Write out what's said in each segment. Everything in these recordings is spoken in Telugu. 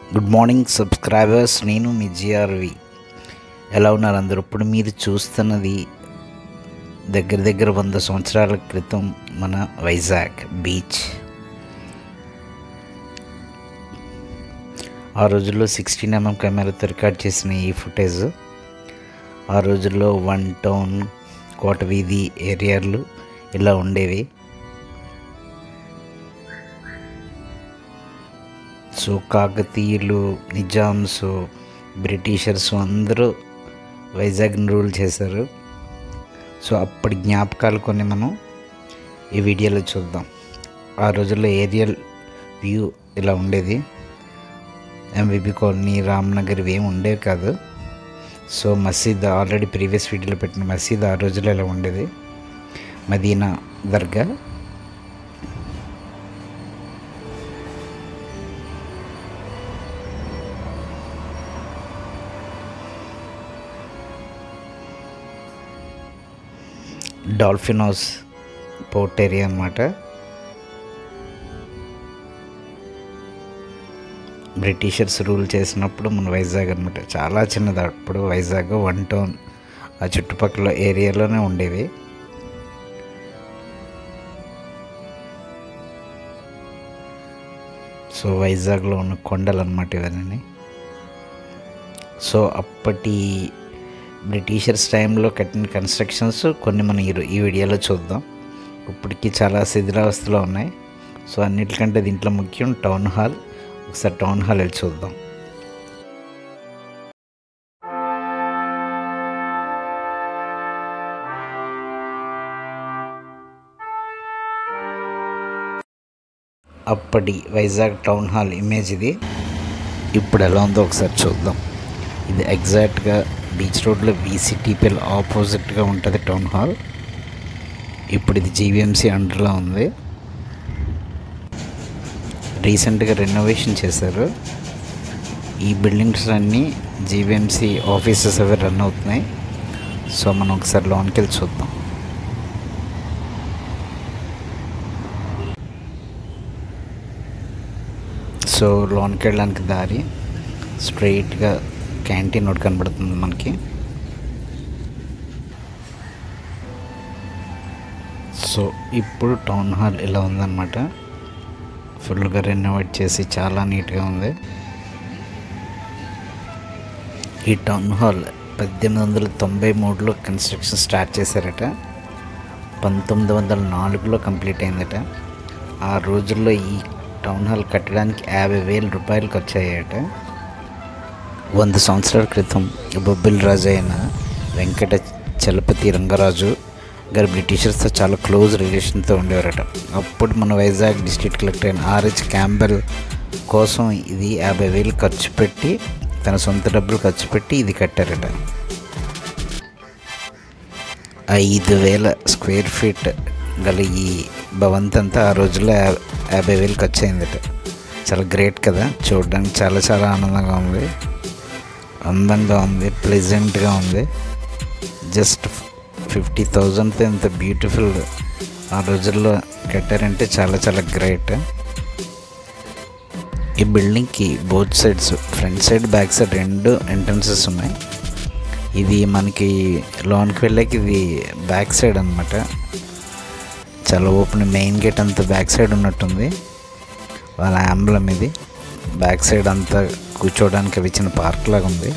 గుడ్ మార్నింగ్ సబ్స్క్రైబర్స్ నేను మీ జిఆర్వి ఎలా ఉన్నారు అందరూ ఇప్పుడు మీరు చూస్తున్నది దగ్గర దగ్గర వంద సంవత్సరాల క్రితం మన వైజాగ్ బీచ్ ఆ రోజుల్లో సిక్స్టీన్ ఎంఎం కెమెరాతో రికార్డ్ చేసిన ఈ ఫుటేజ్ ఆ రోజుల్లో వన్ టౌన్ కోట వీధి ఏరియాలు ఇలా ఉండేవి సో కాకతీయులు నిజామ్స్ బ్రిటిషర్స్ అందరూ వైజాగ్ని రూల్ చేశారు సో అప్పటి జ్ఞాపకాలు కొన్ని మనం ఈ వీడియోలో చూద్దాం ఆ రోజుల్లో ఏరియల్ వ్యూ ఇలా ఉండేది ఎంవిబి కాలనీ రామ్నగర్ ఇవి ఏమి ఉండేవి కాదు సో మసీద్ ఆల్రెడీ ప్రీవియస్ వీడియోలో పెట్టిన మసీద్ ఆ రోజుల్లో ఇలా ఉండేది మదీనా దర్గా డాల్ఫిన్ హౌస్ పోర్ట్ ఏరియా అనమాట బ్రిటిషర్స్ రూల్ చేసినప్పుడు మన వైజాగ్ అనమాట చాలా చిన్నది అప్పుడు వైజాగ్ వన్ టౌన్ ఆ చుట్టుపక్కల ఏరియాలోనే ఉండేవి సో వైజాగ్లో ఉన్న కొండలు అనమాట ఇవన్నీ సో అప్పటి బ్రిటిషర్స్ టైంలో కట్టిన కన్స్ట్రక్షన్స్ కొన్ని మనం ఈ ఈ వీడియోలో చూద్దాం ఇప్పటికీ చాలా శిథిలావస్థలో ఉన్నాయి సో అన్నిటికంటే దీంట్లో ముఖ్యం టౌన్ హాల్ ఒకసారి టౌన్ హాల్ వెళ్ళి చూద్దాం అప్పటి వైజాగ్ టౌన్ హాల్ ఇమేజ్ ఇది ఇప్పుడు ఎలా ఉందో ఒకసారి చూద్దాం ఇది ఎగ్జాక్ట్గా బీచ్ రోడ్లో బీసీటీపీఎల్ ఆపోజిట్గా ఉంటుంది టౌన్ హాల్ ఇప్పుడు ఇది జీవీఎంసీ అండర్లో ఉంది రీసెంట్గా రెనోవేషన్ చేశారు ఈ బిల్డింగ్స్ అన్నీ జీవీఎంసీ ఆఫీసెస్ అవి రన్ అవుతున్నాయి సో మనం ఒకసారి లోన్కి వెళ్ళి చూద్దాం సో లోన్కి వెళ్ళడానికి దారి స్ట్రైట్గా క్యాంటీన్ ఒకటి కనబడుతుంది మనకి సో ఇప్పుడు టౌన్ హాల్ ఇలా ఉందన్నమాట ఫుల్గా రెనోవేట్ చేసి చాలా నీట్గా ఉంది ఈ టౌన్ హాల్ పద్దెనిమిది వందల తొంభై మూడులో కన్స్ట్రక్షన్ స్టార్ట్ చేశారట పంతొమ్మిది వందల నాలుగులో కంప్లీట్ అయిందట ఆ రోజుల్లో ఈ టౌన్ హాల్ కట్టడానికి యాభై వేల రూపాయలు ఖర్చు అయ్యాయట వంద సంవత్సరాల క్రితం బొబ్బిల్ రాజు అయిన వెంకట చలపతి రంగరాజు గారు బ్రిటిషర్స్తో చాలా క్లోజ్ రిలేషన్తో ఉండేవారట అప్పుడు మన వైజాగ్ డిస్ట్రిక్ట్ కలెక్టర్ అయిన ఆర్హెచ్ క్యాంబెల్ కోసం ఇది యాభై వేలు ఖర్చు పెట్టి తన సొంత డబ్బులు ఖర్చు పెట్టి ఇది కట్టారట ఐదు వేల స్క్వేర్ ఫీట్ గల ఈ భవంతి అంతా ఆ రోజుల్లో యా- యాభై వేలు ఖర్చు అయిందట చాలా గ్రేట్ కదా చూడడానికి చాలా చాలా ఆనందంగా ఉంది అందంగా ఉంది ప్లెజెంట్గా ఉంది జస్ట్ ఫిఫ్టీ థౌజండ్తో ఇంత బ్యూటిఫుల్ ఆ రోజుల్లో కట్టారంటే చాలా చాలా గ్రేట్ ఈ బిల్డింగ్కి both sides front side back side రెండు ఎంట్రన్సెస్ ఉన్నాయి ఇది మనకి లోన్కి వెళ్ళాక ఇది బ్యాక్ సైడ్ అనమాట చాలా ఓపెన్ మెయిన్ గేట్ అంతా బ్యాక్ సైడ్ ఉన్నట్టుంది వాళ్ళ ఆంబలం ఇది బ్యాక్ సైడ్ అంతా కూర్చోవడానికి అవి చిన్న పార్క్ లాగా ఉంది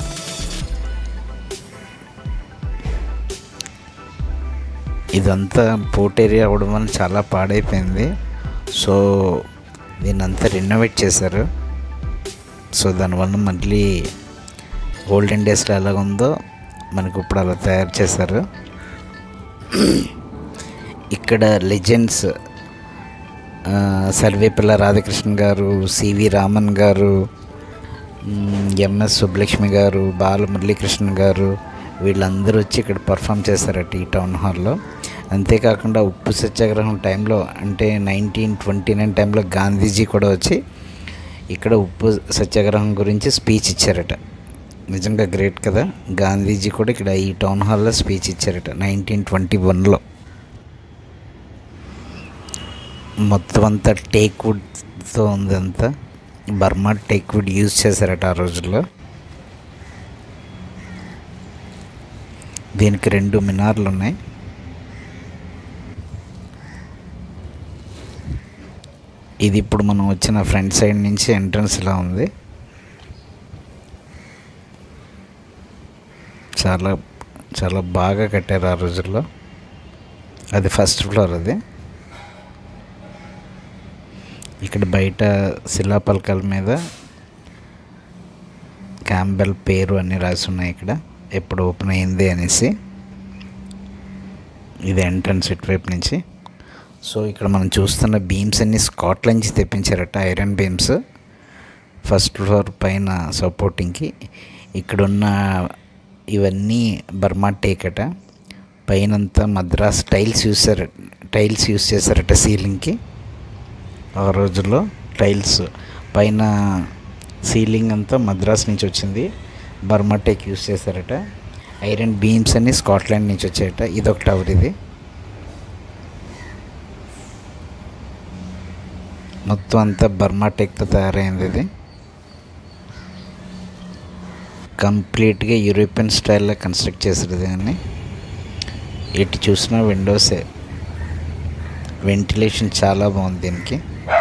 ఇదంతా పోర్ట్ ఏరియా అవ్వడం వల్ల చాలా పాడైపోయింది సో దీన్ని అంతా రెనోవేట్ చేశారు సో దానివల్ల మళ్ళీ ఓల్డెన్ డేస్లో ఎలాగ ఉందో మనకు ఇప్పుడు అలా తయారు చేశారు ఇక్కడ లెజెండ్స్ సర్వేపల్లి రాధాకృష్ణ గారు సివి రామన్ గారు మ్, ఎంఎస్ సుబ్బలక్ష్మి గారు బాలమురళీకృష్ణ గారు వీళ్ళందరూ వచ్చి ఇక్కడ పర్ఫామ్ చేశారట ఈ టౌన్ హాల్లో అంతేకాకుండా ఉప్పు సత్యాగ్రహం టైంలో అంటే నైన్టీన్ ట్వంటీ నైన్ టైంలో గాంధీజీ కూడా వచ్చి ఇక్కడ ఉప్పు సత్యాగ్రహం గురించి స్పీచ్ ఇచ్చారట నిజంగా గ్రేట్ కదా గాంధీజీ కూడా ఇక్కడ ఈ టౌన్ హాల్లో స్పీచ్ ఇచ్చారట నైన్టీన్ ట్వంటీ వన్లో మొత్తం అంతా టేక్ వుడ్తో ఉంది అంతా బర్మా టేక్వుడ్ యూజ్ చేశారట ఆ రోజుల్లో దీనికి రెండు మినార్లు ఉన్నాయి ఇది ఇప్పుడు మనం వచ్చిన ఫ్రంట్ సైడ్ నుంచి ఎంట్రన్స్ ఇలా ఉంది చాలా చాలా బాగా కట్టారు ఆ రోజుల్లో అది ఫస్ట్ ఫ్లోర్ అది ఇక్కడ బయట శిలాపలకల మీద క్యాంబెల్ పేరు అన్నీ రాసి ఉన్నాయి ఇక్కడ ఎప్పుడు ఓపెన్ అయింది అనేసి ఇది ఎంట్రన్స్ ఇటువైపు నుంచి సో ఇక్కడ మనం చూస్తున్న బీమ్స్ అన్ని స్కాట్లాండ్ నుంచి తెప్పించారట ఐరన్ బీమ్స్ ఫస్ట్ ఫ్లోర్ పైన సపోర్టింగ్కి ఇక్కడున్న ఇవన్నీ బర్మా టేక్ అట పైనంతా Madras tiles use tiles use చేశారట సీలింగ్కి ఆ రోజుల్లో టైల్స్ పైన సీలింగ్ అంతా మద్రాస్ నుంచి వచ్చింది బర్మా టేక్ యూస్ చేశారట ఐరన్ బీమ్స్ అన్ని స్కాట్లాండ్ నుంచి వచ్చాయట ఇదొక టవర్ ఇది మొత్తం అంతా బర్మా టెక్తో తయారైంది ఇది కంప్లీట్గా యూరోపియన్ స్టైల్లో కన్స్ట్రక్ట్ చేశారు దీన్ని ఎటు చూసినా విండోసే వెంటిలేషన్ చాలా బాగుంది దీనికి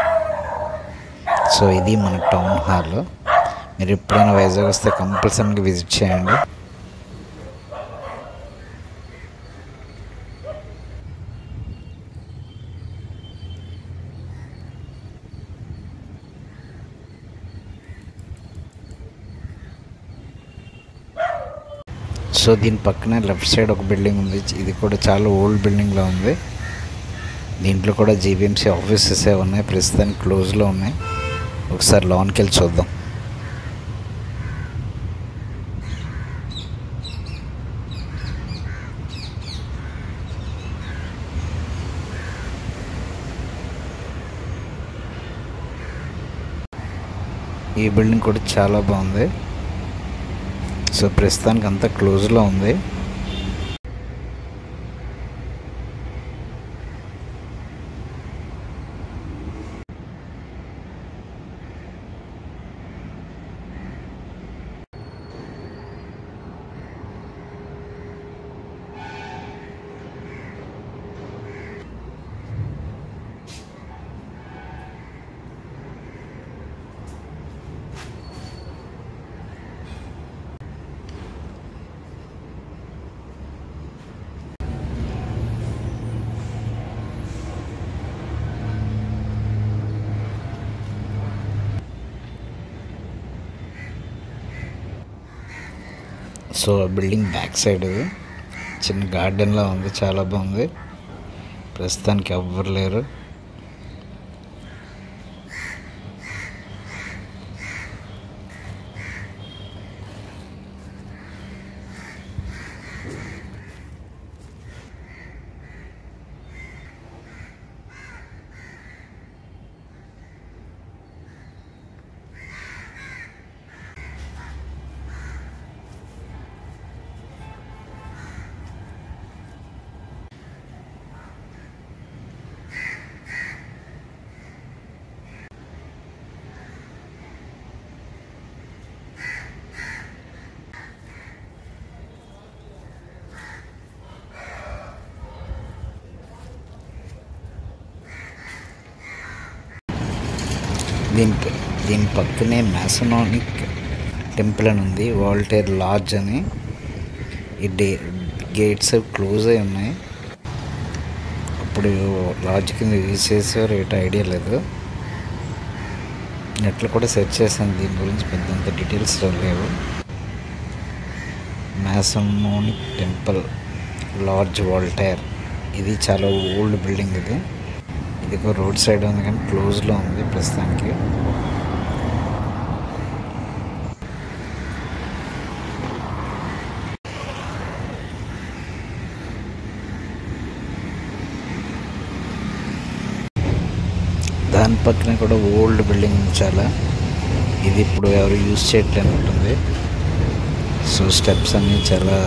సో ఇది మన టౌన్ హాల్ మీరు ఎప్పుడైనా వైజాగ్ వస్తే కంపల్సరీగా విజిట్ చేయండి సో దీని పక్కనే లెఫ్ట్ సైడ్ ఒక బిల్డింగ్ ఉంది ఇది కూడా చాలా ఓల్డ్ బిల్డింగ్లో ఉంది దీంట్లో కూడా జీవీఎంసీ ఆఫీసెస్ ఏ ఉన్నాయి ప్రస్తుతానికి క్లోజ్లో ఉన్నాయి ఒకసారి లోన్కి వెళ్ళి చూద్దాం ఈ బిల్డింగ్ కూడా చాలా బాగుంది సో ప్రస్తుతానికి అంతా క్లోజ్లో ఉంది సో బిల్డింగ్ బ్యాక్ సైడ్ ఇది చిన్న గార్డెన్లా ఉంది చాలా బాగుంది ప్రస్తుతానికి ఎవ్వరు లేరు దీని దీని పక్కనే మ్యాసనానిక్ టెంపుల్ అని ఉంది వాల్టేర్ లాడ్జ్ అని ఈ డే గేట్స్ క్లోజ్ అయి ఉన్నాయి అప్పుడు లాడ్జ్ కింద యూజ్ చేసేవారు ఏటో ఐడియా లేదు నెట్లో కూడా సెర్చ్ చేశాను దీని గురించి పెద్దంత డీటెయిల్స్ లేవు మ్యాసమోనిక్ టెంపుల్ లార్జ్ వాల్టైర్ ఇది చాలా ఓల్డ్ బిల్డింగ్ ఇది ఇది ఒక రోడ్ సైడ్ ఉంది కానీ క్లోజ్లో ఉంది ప్రస్తుతానికి దాని పక్కన కూడా ఓల్డ్ బిల్డింగ్ చాలా ఇది ఇప్పుడు ఎవరు యూజ్ చేయట్లేదు ఉంటుంది సో స్టెప్స్ అన్నీ చాలా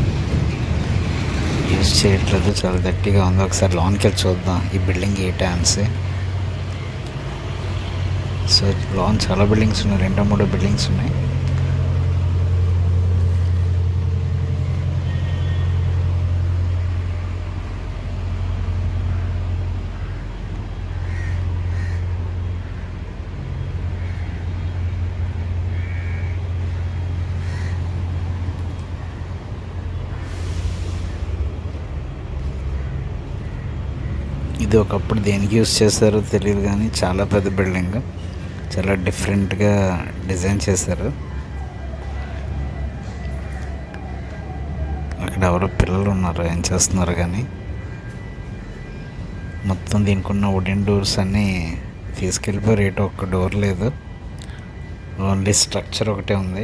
యూజ్ చేయట్లేదు చాలా గట్టిగా ఉంది ఒకసారి లోన్కి వెళ్ళి చూద్దాం ఈ బిల్డింగ్ ఏ టాన్సే సో లోన్ చాలా బిల్డింగ్స్ ఉన్నాయి రెండో మూడో బిల్డింగ్స్ ఉన్నాయి ఇది ఒకప్పుడు దేనికి యూస్ చేస్తారో తెలియదు కానీ చాలా పెద్ద బిల్డింగ్ చాలా డిఫరెంట్గా డిజైన్ చేశారు అక్కడ ఎవరో పిల్లలు ఉన్నారు ఏం చేస్తున్నారు కానీ మొత్తం దీనికి ఉన్న వుడెన్ డోర్స్ అన్నీ తీసుకెళ్ళిపోయారు ఏటో ఒక్క డోర్ లేదు ఓన్లీ స్ట్రక్చర్ ఒకటే ఉంది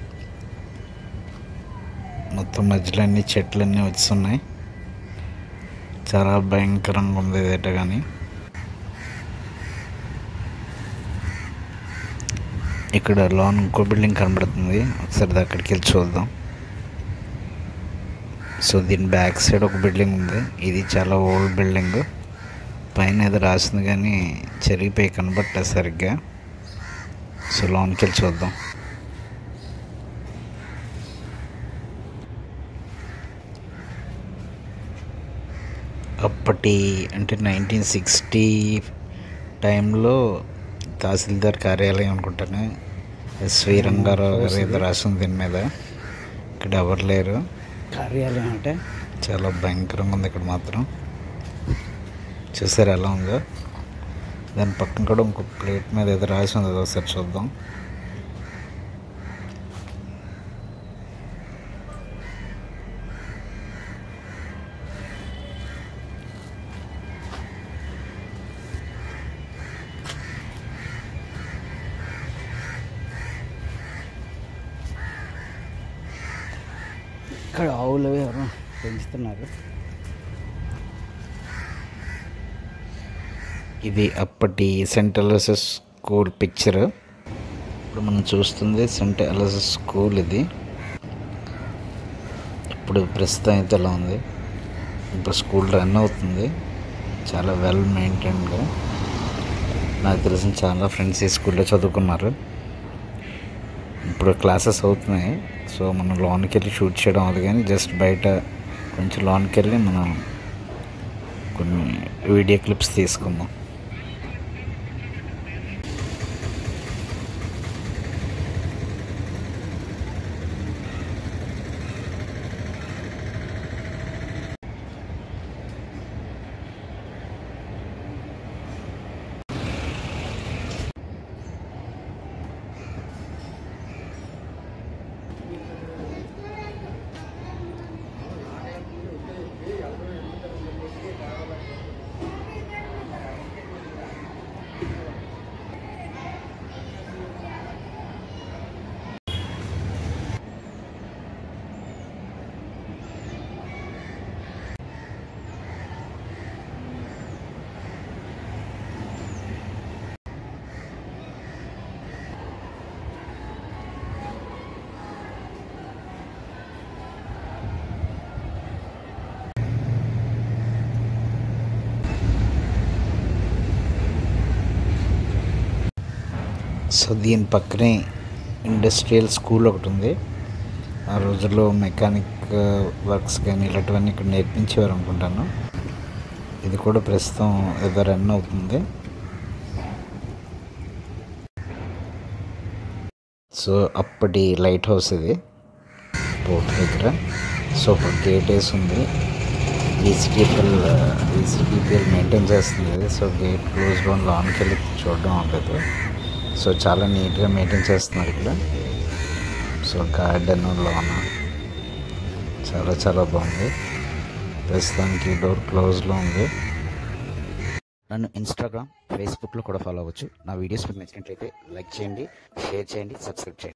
మొత్తం మధ్యలో అన్ని చెట్లన్నీ వస్తున్నాయి చాలా భయంకరంగా ఉంది ఇదేట కానీ ఇక్కడ లోన్ ఇంకో బిల్డింగ్ కనబడుతుంది ఒకసారి అక్కడికి వెళ్ళి చూద్దాం సో దీని బ్యాక్ సైడ్ ఒక బిల్డింగ్ ఉంది ఇది చాలా ఓల్డ్ బిల్డింగ్ పైన ఏదో రాసింది కానీ చెరిగిపోయి కనబట్టలేదు సరిగ్గా సో లోన్కి వెళ్ళి చూద్దాం అప్పటి అంటే నైన్టీన్ సిక్స్టీ టైంలో తహసీల్దార్ కార్యాలయం అనుకుంటాను ఎస్వి రంగారావు గారు ఏదో రాసింది దీని మీద ఇక్కడ ఎవరు లేరు కార్యాలయం అంటే చాలా భయంకరంగా ఉంది ఇక్కడ మాత్రం చూసారు ఎలా ఉందో దాని పక్కన కూడా ఇంకో ప్లేట్ మీద ఏదో రాసి ఉంది అది ఒకసారి చూద్దాం ఇక్కడ ఆవులు ఎవరు పెంచుతున్నారు ఇది అప్పటి సెంట్ అలసస్ స్కూల్ పిక్చర్ ఇప్పుడు మనం చూస్తుంది సెంట్ అలసస్ స్కూల్ ఇది ఇప్పుడు ప్రస్తుతం అయితే ఎలా ఉంది ఇప్పుడు స్కూల్ రన్ అవుతుంది చాలా వెల్ మెయింటైన్గా నాకు తెలిసిన చాలా ఫ్రెండ్స్ ఈ స్కూల్లో చదువుకున్నారు ఇప్పుడు క్లాసెస్ అవుతున్నాయి సో మనం లోన్కి వెళ్ళి షూట్ చేయడం అది కానీ జస్ట్ బయట కొంచెం లోన్కి వెళ్ళి మనం కొన్ని వీడియో క్లిప్స్ తీసుకుందాం సో దీని పక్కనే ఇండస్ట్రియల్ స్కూల్ ఒకటి ఉంది ఆ రోజుల్లో మెకానిక్ వర్క్స్ కానీ ఇలాంటివన్నీ ఇక్కడ నేర్పించేవారు అనుకుంటాను ఇది కూడా ప్రస్తుతం ఏదో రన్ అవుతుంది సో అప్పటి లైట్ హౌస్ ఇది పోర్ట్ దగ్గర సో ఒక గేట్ వేసి ఉంది ఈసీటీపీఎల్ ఈసీటీపీఎల్ మెయింటైన్ చేస్తుంది ఇది సో గేట్ క్లోజ్ డౌన్ లోన్కి వెళ్ళి చూడడం అవ్వలేదు సో చాలా నీట్గా మెయింటైన్ చేస్తున్నారు ఇక్కడ సో గార్డెన్ లోన చాలా చాలా బాగుంది ప్రస్తుతానికి డోర్ క్లోజ్లో ఉంది నన్ను ఇన్స్టాగ్రామ్ ఫేస్బుక్లో కూడా ఫాలో అవ్వచ్చు నా వీడియోస్ మీకు నచ్చినట్లయితే లైక్ చేయండి షేర్ చేయండి సబ్స్క్రైబ్ చేయండి